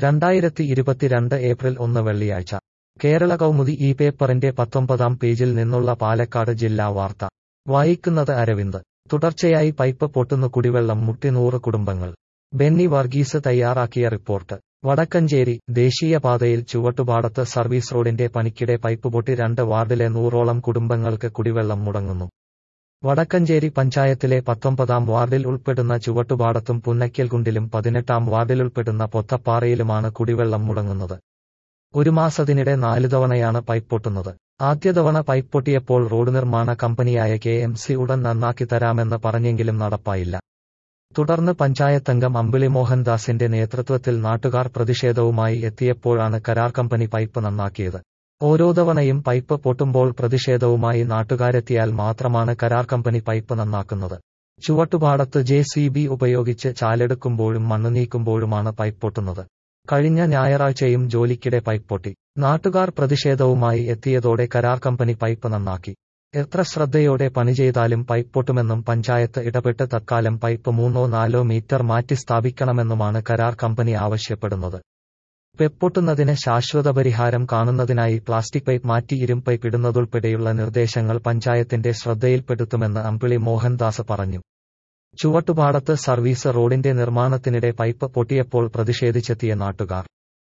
രണ്ടായിരത്തി ഇരുപത്തിരണ്ട് ഏപ്രിൽ ഒന്ന് വെള്ളിയാഴ്ച കേരള കൗമുദി ഈ പേപ്പറിന്റെ പത്തൊമ്പതാം പേജിൽ നിന്നുള്ള പാലക്കാട് ജില്ലാ വാർത്ത വായിക്കുന്നത് അരവിന്ദ് തുടർച്ചയായി പൈപ്പ് പൊട്ടുന്നു കുടിവെള്ളം മുട്ടി നൂറ് കുടുംബങ്ങൾ ബെന്നി വർഗീസ് തയ്യാറാക്കിയ റിപ്പോർട്ട് വടക്കഞ്ചേരി ദേശീയപാതയിൽ ചുവട്ടുപാടത്ത് സർവീസ് റോഡിന്റെ പണിക്കിടെ പൈപ്പ് പൊട്ടി രണ്ട് വാർഡിലെ നൂറോളം കുടുംബങ്ങൾക്ക് കുടിവെള്ളം മുടങ്ങുന്നു വടക്കഞ്ചേരി പഞ്ചായത്തിലെ പത്തൊമ്പതാം വാർഡിൽ ഉൾപ്പെടുന്ന ചുവട്ടുപാടത്തും പുന്നയ്ക്കൽകുണ്ടിലും പതിനെട്ടാം വാർഡിൽ ഉൾപ്പെടുന്ന പൊത്തപ്പാറയിലുമാണ് കുടിവെള്ളം മുടങ്ങുന്നത് ഒരു മാസത്തിനിടെ നാല് തവണയാണ് പൈപ്പ് പൊട്ടുന്നത് ആദ്യ തവണ പൈപ്പ് പൊട്ടിയപ്പോൾ റോഡ് നിർമ്മാണ കമ്പനിയായ കെ എം സി ഉടൻ നന്നാക്കി തരാമെന്ന് പറഞ്ഞെങ്കിലും നടപ്പായില്ല തുടർന്ന് പഞ്ചായത്തംഗം അമ്പിളി മോഹൻദാസിന്റെ നേതൃത്വത്തിൽ നാട്ടുകാർ പ്രതിഷേധവുമായി എത്തിയപ്പോഴാണ് കരാർ കമ്പനി പൈപ്പ് നന്നാക്കിയത് ഓരോ തവണയും പൈപ്പ് പൊട്ടുമ്പോൾ പ്രതിഷേധവുമായി നാട്ടുകാരെത്തിയാൽ മാത്രമാണ് കരാർ കമ്പനി പൈപ്പ് നന്നാക്കുന്നത് ചുവട്ടുപാടത്ത് ജെ സി ബി ഉപയോഗിച്ച് ചാലെടുക്കുമ്പോഴും മണ്ണ് നീക്കുമ്പോഴുമാണ് പൈപ്പ് പൊട്ടുന്നത് കഴിഞ്ഞ ഞായറാഴ്ചയും ജോലിക്കിടെ പൈപ്പ് പൊട്ടി നാട്ടുകാർ പ്രതിഷേധവുമായി എത്തിയതോടെ കരാർ കമ്പനി പൈപ്പ് നന്നാക്കി എത്ര ശ്രദ്ധയോടെ പണി ചെയ്താലും പൈപ്പ് പൊട്ടുമെന്നും പഞ്ചായത്ത് ഇടപെട്ട് തത്കാലം പൈപ്പ് മൂന്നോ നാലോ മീറ്റർ മാറ്റി സ്ഥാപിക്കണമെന്നുമാണ് കരാർ കമ്പനി ആവശ്യപ്പെടുന്നത് പെപ്പൊട്ടുന്നതിന് ശാശ്വത പരിഹാരം കാണുന്നതിനായി പ്ലാസ്റ്റിക് പൈപ്പ് മാറ്റി ഇരുമ്പ് പൈപ്പ് ഇടുന്നതുൾപ്പെടെയുള്ള നിർദ്ദേശങ്ങൾ പഞ്ചായത്തിന്റെ ശ്രദ്ധയിൽപ്പെടുത്തുമെന്ന് അമ്പിളി മോഹൻദാസ് പറഞ്ഞു ചുവട്ടുപാടത്ത് സർവീസ് റോഡിന്റെ നിർമ്മാണത്തിനിടെ പൈപ്പ് പൊട്ടിയപ്പോൾ പ്രതിഷേധിച്ചെത്തിയ നാട്ടുകാർ